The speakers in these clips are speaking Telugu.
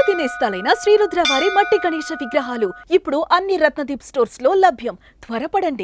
పూర్తి నేస్తాలైన శ్రీరుద్ర వారి మట్టి గణేష విగ్రహాలు ఇప్పుడు అన్ని రత్నదీప్ స్టోర్స్ లో లభ్యం త్వరపడండి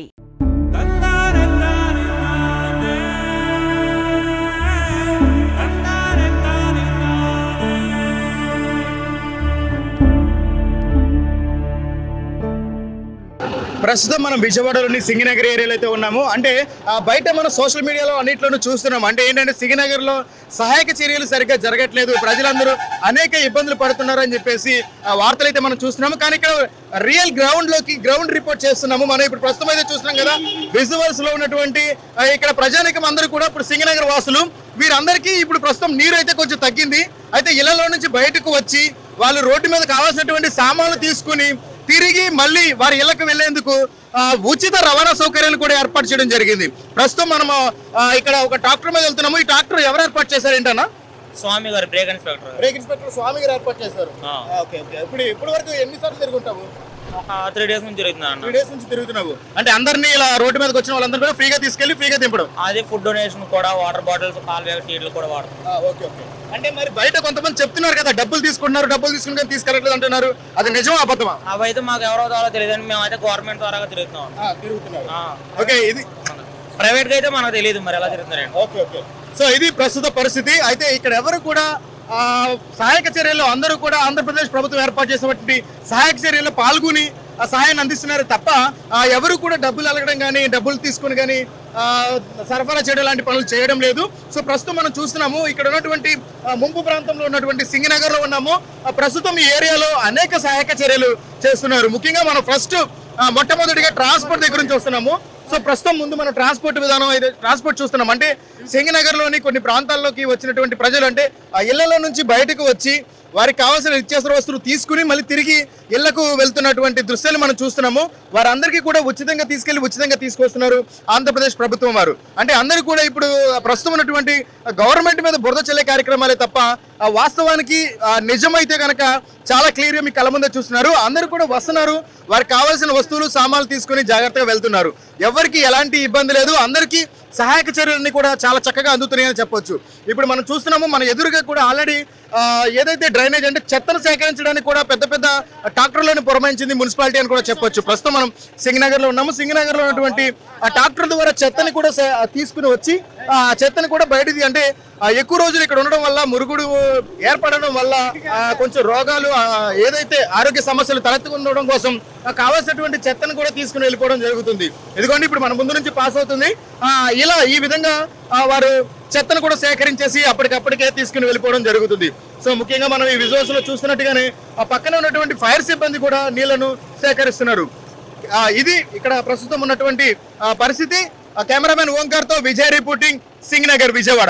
ప్రస్తుతం మనం విజయవాడలోని సింగనగర్ ఏరియాలో అయితే ఉన్నాము అంటే ఆ, బయట మనం సోషల్ మీడియాలో అన్నింటిలోనూ చూస్తున్నాం అంటే ఏంటంటే సింగనగర్లో సహాయక చర్యలు సరిగ్గా జరగట్లేదు ప్రజలందరూ అనేక ఇబ్బందులు పడుతున్నారు అని చెప్పేసి ఆ, వార్తలు అయితే మనం చూస్తున్నాము కానీ ఇక్కడ రియల్ గ్రౌండ్ లోకి గ్రౌండ్ రిపోర్ట్ చేస్తున్నాము మనం ఇప్పుడు ప్రస్తుతం అయితే చూస్తున్నాం కదా విజువల్స్ లో ఉన్నటువంటి ఆ, ఇక్కడ ప్రజానికం అందరూ కూడా ఇప్పుడు సింగనగర్ వాసులు వీరందరికీ ఇప్పుడు ప్రస్తుతం నీరు అయితే కొంచెం తగ్గింది అయితే ఇళ్లలో నుంచి బయటకు వచ్చి వాళ్ళు రోడ్డు మీద కావాల్సినటువంటి సామాన్లు తీసుకుని తిరిగి మళ్ళీ వారి ఇళ్లకు వెళ్లేందుకు ఆ, ఉచిత రవాణా సౌకర్యాలు కూడా ఏర్పాటు చేయడం జరిగింది ప్రస్తుతం మనము ఆ, ఇక్కడ ఒక ట్రాక్టర్ మీద వెళ్తున్నాము ఈ ట్రాక్టర్ ఎవరు ఏర్పాటు చేశారు ఏంటన్నా స్వామి గారు brake inspector brake inspector Swamy గారు ఏర్పాటు చేశారు ఆ. ఓకే ఓకే ఇప్పుడు ఇప్పుడు వరకు ఎన్నిసార్లు తిరుగుంటావు ఒక త్రీ డేస్ నుంచి జరుగుతుంది త్రీ అన్న డేస్ నుంచి తిరుగుతున్నావు అంటే అందరినీ ఇలా రోడ్డు మీదకి వచ్చిన వాళ్ళందరూ కూడా ఫ్రీగా తీసుకెళ్లి ఫ్రీగా దింపడం అదే ఫుడ్ డొనేషన్ కూడా వాటర్ బాటిల్స్ పాల బ్యాగ్ టీలు కూడా వాడతాం ఓకే ఓకే అంటే మరి బయట కొంతమంది చెప్తున్నారు కదా డబ్బులు తీసుకుంటున్నారు డబ్బులు తీసుకుని కానీ తీసుకెళ్ళట్లేదు అంటున్నారు అది నిజమా అబద్ధమా అవైతే మాకు ఎవరో ద్వారా తెలియదు మేమైతే గవర్నమెంట్ ద్వారా తిరుగుతున్నాం తిరుగుతున్నారు ఆ. ఓకే ఇది ప్రైవేట్ గా అయితే మనకు తెలియదు మరి ఎలా తిరుగుతున్నారండి ఓకే ఓకే సో ఇది ప్రస్తుత పరిస్థితి అయితే ఇక్కడ ఎవరు కూడా ఆ, సహాయక చర్యల్లో అందరూ కూడా ఆంధ్రప్రదేశ్ ప్రభుత్వం ఏర్పాటు చేసినటువంటి సహాయక చర్యల్లో పాల్గొని ఆ సహాయాన్ని అందిస్తున్నారు తప్ప ఆ, ఎవరు కూడా డబ్బులు అలగడం కానీ డబ్బులు తీసుకుని కానీ ఆ, సరఫరా చేయడం లాంటి పనులు చేయడం లేదు సో ప్రస్తుతం మనం చూస్తున్నాము ఇక్కడ ఉన్నటువంటి ఆ, ముంపు ప్రాంతంలో ఉన్నటువంటి సింగనగర్ లో ఉన్నాము ఆ, ప్రస్తుతం ఈ ఏరియాలో అనేక సహాయక చర్యలు చేస్తున్నారు ముఖ్యంగా మనం ఫస్ట్ మొట్టమొదటిగా ట్రాన్స్పోర్ట్ దగ్గర నుంచి వస్తున్నాము సో ప్రస్తుతం ముందు మనం ట్రాన్స్పోర్ట్ విధానం అయితే ట్రాన్స్పోర్ట్ చూస్తున్నాం అంటే సింగనగర్లోని కొన్ని ప్రాంతాల్లోకి వచ్చినటువంటి ప్రజలు అంటే ఆ ఇళ్లలో నుంచి బయటకు వచ్చి వారికి కావాల్సిన నిత్యావసర వస్తువులు తీసుకుని మళ్ళీ తిరిగి ఇళ్లకు వెళ్తున్నటువంటి దృశ్యాలు మనం చూస్తున్నాము వారందరికీ కూడా ఉచితంగా తీసుకెళ్లి ఉచితంగా తీసుకొస్తున్నారు ఆంధ్రప్రదేశ్ ప్రభుత్వం వారు అంటే అందరూ కూడా ఇప్పుడు ప్రస్తుతం ఉన్నటువంటి గవర్నమెంట్ మీద బురద చల్లే కార్యక్రమాలే తప్ప ఆ వాస్తవానికి ఆ నిజమైతే కనుక చాలా క్లియర్గా మీ కళ్ళ ముందే చూస్తున్నారు అందరూ కూడా వస్తున్నారు వారికి కావాల్సిన వస్తువులు సామాన్లు తీసుకొని జాగ్రత్తగా వెళ్తున్నారు ఎవరికి ఎలాంటి ఇబ్బంది లేదు అందరికీ సహాయక చర్యలన్నీ కూడా చాలా చక్కగా అందుతున్నాయని చెప్పొచ్చు ఇప్పుడు మనం చూస్తున్నాము మన ఎదురుగా కూడా ఆల్రెడీ ఏదైతే డ్రైనేజ్ అంటే చెత్తను సేకరించడానికి కూడా పెద్ద పెద్ద ట్రాక్టర్లను పురమాయించింది మున్సిపాలిటీ అని కూడా చెప్పొచ్చు ప్రస్తుతం మనం సింగనగర్ లో ఉన్నాము సింగనగర్ లో ఉన్నటువంటి ఆ ట్రాక్టర్ ద్వారా చెత్తని కూడా సే- తీసుకుని వచ్చి ఆ చెత్తని కూడా బయటిది అంటే ఆ, ఎక్కువ రోజులు ఇక్కడ ఉండడం వల్ల మురుగుడు ఏర్పడడం వల్ల ఆ, కొంచెం రోగాలు ఆ, ఏదైతే ఆరోగ్య సమస్యలు తలెత్తుకుండడం కోసం ఆ, కావాల్సినటువంటి చెత్తను కూడా తీసుకుని వెళ్ళిపోవడం జరుగుతుంది ఎందుకంటే ఇప్పుడు మన ముందు నుంచి పాస్ అవుతుంది ఆ, ఇలా ఈ విధంగా ఆ, వారు చెత్తను కూడా సేకరించేసి అప్పటికప్పటికే తీసుకుని వెళ్ళిపోవడం జరుగుతుంది సో ముఖ్యంగా మనం ఈ విజువల్స్ లో చూస్తున్నట్టుగానే ఆ పక్కన ఉన్నటువంటి ఫైర్ సిబ్బంది కూడా నీళ్లను సేకరిస్తున్నారు ఆ, ఇది ఇక్కడ ప్రస్తుతం ఉన్నటువంటి ఆ, పరిస్థితి ఆ, కెమెరామెన్ ఓంకార్ తో విజయ్ రిపోర్టింగ్ సింగ్ నగర్ విజయవాడ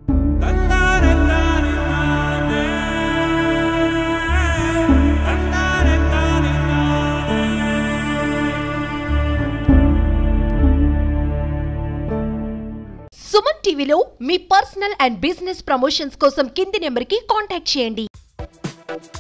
సుమన్ టీవీలో మీ పర్సనల్ అండ్ బిజినెస్ ప్రమోషన్స్ కోసం కింది నెంబర్కి కాంటాక్ట్ చేయండి